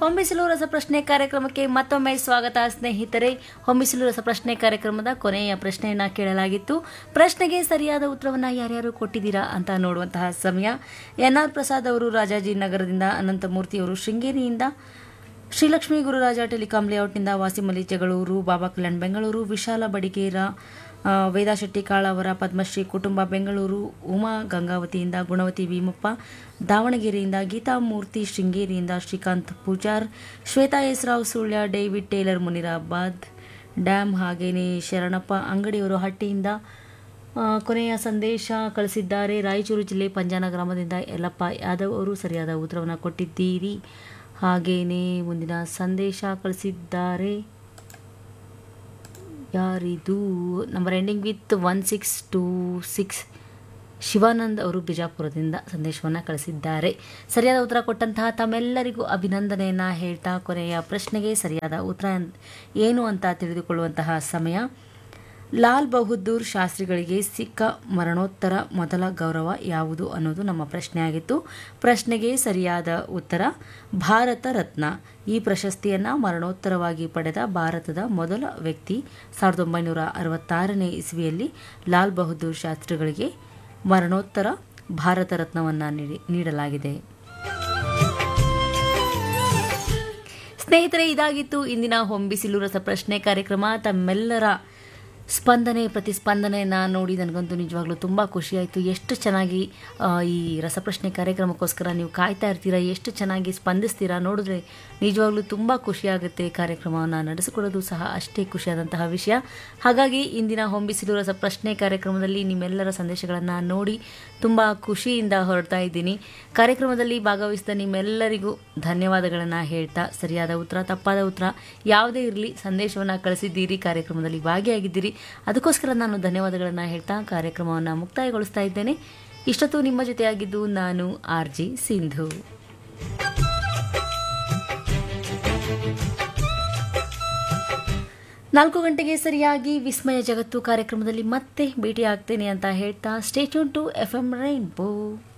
ಹೊಂಬಿಸಿಲು ರಸಪ್ರಶ್ನೆ ಕಾರ್ಯಕ್ರಮಕ್ಕೆ ಮತ್ತೊಮ್ಮೆ ಸ್ವಾಗತ ಸ್ನೇಹಿತರೆ ಹೊಂಬಿಸಿಲು ರಸಪ್ರಶ್ನೆ ಕಾರ್ಯಕ್ರಮದ ಕೊನೆಯ ಪ್ರಶ್ನೆಯನ್ನ ಕೇಳಲಾಗಿತ್ತು ಪ್ರಶ್ನೆಗೆ ಸರಿಯಾದ ಉತ್ತರವನ್ನ ಯಾರ್ಯಾರು ಕೊಟ್ಟಿದ್ದೀರಾ ಅಂತ ನೋಡುವಂತಹ ಸಮಯ ಎನ್ ಆರ್ ಪ್ರಸಾದ್ ಅವರು ರಾಜಾಜಿನಗರದಿಂದ ಅನಂತಮೂರ್ತಿ ಅವರು ಶೃಂಗೇರಿಯಿಂದ ಶ್ರೀಲಕ್ಷ್ಮೀ ಗುರುರಾಜ ಟೆಲಿಕಾಂ ಲೇಔಟ್ನಿಂದ ವಾಸಿಮಲಿ ಜಗಳೂರು ಬಾಬಾ ಕಲ್ಯಾಣ್ ಬೆಂಗಳೂರು ವಿಶಾಲ ಬಡಿಗೇರ ಆ, ವೇದಾ ಶೆಟ್ಟಿ ಕಾಳಾವರ ಪದ್ಮಶ್ರೀ ಕುಟುಂಬ ಬೆಂಗಳೂರು ಉಮಾ ಗಂಗಾವತಿಯಿಂದ ಗುಣವತಿ ಭೀಮಪ್ಪ ದಾವಣಗೆರೆಯಿಂದ ಗೀತಾಮೂರ್ತಿ ಶೃಂಗೇರಿಯಿಂದ Shrikanth Pujar Shwetha S Rao Sullia David Taylor Munirabad dam ಹಾಗೇನೆ ಶರಣಪ್ಪ ಅಂಗಡಿಯವರು ಹಟ್ಟಿಯಿಂದ ಆ, ಕೊನೆಯ ಸಂದೇಶ ಕಳಿಸಿದ್ದಾರೆ ರಾಯಚೂರು ಜಿಲ್ಲೆ ಪಂಜಾನ ಗ್ರಾಮದಿಂದ ಯಲ್ಲಪ್ಪ ಯಾದವ್ ಅವರು ಸರಿಯಾದ ಉತ್ತರವನ್ನು ಕೊಟ್ಟಿದ್ದೀರಿ ಹಾಗೇನೆ ಮುಂದಿನ ಸಂದೇಶ ಕಳಿಸಿದ್ದಾರೆ ಯಾರಿದು number ending with one six two six Shivanand ಅವರು ಬಿಜಾಪುರದಿಂದ ಸಂದೇಶವನ್ನು ಕಳಿಸಿದ್ದಾರೆ ಸರಿಯಾದ ಉತ್ತರ ಕೊಟ್ಟಂತಹ ತಮ್ಮೆಲ್ಲರಿಗೂ ಅಭಿನಂದನೆಯನ್ನು ಹೇಳ್ತಾ ಕೊನೆಯ ಪ್ರಶ್ನೆಗೆ ಸರಿಯಾದ ಉತ್ತರ ಏನು ಅಂತ ತಿಳಿದುಕೊಳ್ಳುವಂತಹ ಸಮಯ ಲಾಲ್ ಬಹದ್ದೂರ್ ಶಾಸ್ತ್ರಿಗಳಿಗೆ ಸಿಕ್ಕ ಮರಣೋತ್ತರ ಮೊದಲ ಗೌರವ ಯಾವುದು ಅನ್ನೋದು ನಮ್ಮ ಪ್ರಶ್ನೆಯಾಗಿತ್ತು ಪ್ರಶ್ನೆಗೆ ಸರಿಯಾದ ಉತ್ತರ ಭಾರತ ರತ್ನ ಈ ಪ್ರಶಸ್ತಿಯನ್ನು ಮರಣೋತ್ತರವಾಗಿ ಪಡೆದ ಭಾರತದ ಮೊದಲ ವ್ಯಕ್ತಿ ಸಾವಿರದ ಒಂಬೈನೂರ ಅರವತ್ತಾರನೇ ಇಸ್ವಿಯಲ್ಲಿ ಲಾಲ್ ಬಹದ್ದೂರ್ ಶಾಸ್ತ್ರಿಗಳಿಗೆ ಮರಣೋತ್ತರ ಭಾರತ ರತ್ನವನ್ನು ನೀಡಿ ನೀಡಲಾಗಿದೆ ಸ್ನೇಹಿತರೆ ಇದಾಗಿತ್ತು ಇಂದಿನ ಹೊಂಬಿಸಿಲು ರಸಪ್ರಶ್ನೆ ಕಾರ್ಯಕ್ರಮ ತಮ್ಮೆಲ್ಲರ ಸ್ಪಂದನೆ ಪ್ರತಿಸ್ಪಂದನೆಯನ್ನು ನೋಡಿ ನನಗಂತೂ ನಿಜವಾಗ್ಲೂ ತುಂಬ ಖುಷಿಯಾಯಿತು ಎಷ್ಟು ಚೆನ್ನಾಗಿ ಆ, ಈ ರಸಪ್ರಶ್ನೆ ಕಾರ್ಯಕ್ರಮಕ್ಕೋಸ್ಕರ ನೀವು ಕಾಯ್ತಾ ಇರ್ತೀರಾ ಎಷ್ಟು ಚೆನ್ನಾಗಿ ಸ್ಪಂದಿಸ್ತೀರಾ ನೋಡಿದ್ರೆ ನಿಜವಾಗ್ಲೂ ತುಂಬ ಖುಷಿಯಾಗುತ್ತೆ ಕಾರ್ಯಕ್ರಮವನ್ನು ನಡೆಸಿಕೊಡೋದು ಸಹ ಅಷ್ಟೇ ಖುಷಿಯಾದಂತಹ ವಿಷಯ ಹಾಗಾಗಿ ಇಂದಿನ ಹೊಂಬಿಸಿಲು ರಸಪ್ರಶ್ನೆ ಕಾರ್ಯಕ್ರಮದಲ್ಲಿ ನಿಮ್ಮೆಲ್ಲರ ಸಂದೇಶಗಳನ್ನು ನೋಡಿ ತುಂಬ ಖುಷಿಯಿಂದ ಹೊರಡ್ತಾ ಇದ್ದೀನಿ ಕಾರ್ಯಕ್ರಮದಲ್ಲಿ ಭಾಗವಹಿಸಿದ ನಿಮ್ಮೆಲ್ಲರಿಗೂ ಧನ್ಯವಾದಗಳನ್ನು ಹೇಳ್ತಾ ಸರಿಯಾದ ಉತ್ತರ ತಪ್ಪಾದ ಉತ್ತರ ಯಾವುದೇ ಇರಲಿ ಸಂದೇಶವನ್ನು ಕಳಿಸಿದ್ದೀರಿ ಕಾರ್ಯಕ್ರಮದಲ್ಲಿ ಭಾಗಿಯಾಗಿದ್ದೀರಿ ಅದಕ್ಕೋಸ್ಕರ ನಾನು ಧನ್ಯವಾದಗಳನ್ನು ಹೇಳ್ತಾ ಕಾರ್ಯಕ್ರಮವನ್ನು ಮುಕ್ತಾಯಗೊಳಿಸ್ತಾ ಇದ್ದೇನೆ ಇಷ್ಟೊತ್ತು ನಿಮ್ಮ ಜೊತೆಯಾಗಿದ್ದು ನಾನು ಆರ್ ಜಿ ಸಿಂಧು ನಾಲ್ಕು ಗಂಟೆಗೆ ಸರಿಯಾಗಿ ವಿಸ್ಮಯ ಜಗತ್ತು ಕಾರ್ಯಕ್ರಮದಲ್ಲಿ ಮತ್ತೆ ಭೇಟಿ ಆಗ್ತೇನೆ ಅಂತ ಹೇಳ್ತಾ stay tuned to F M rainbow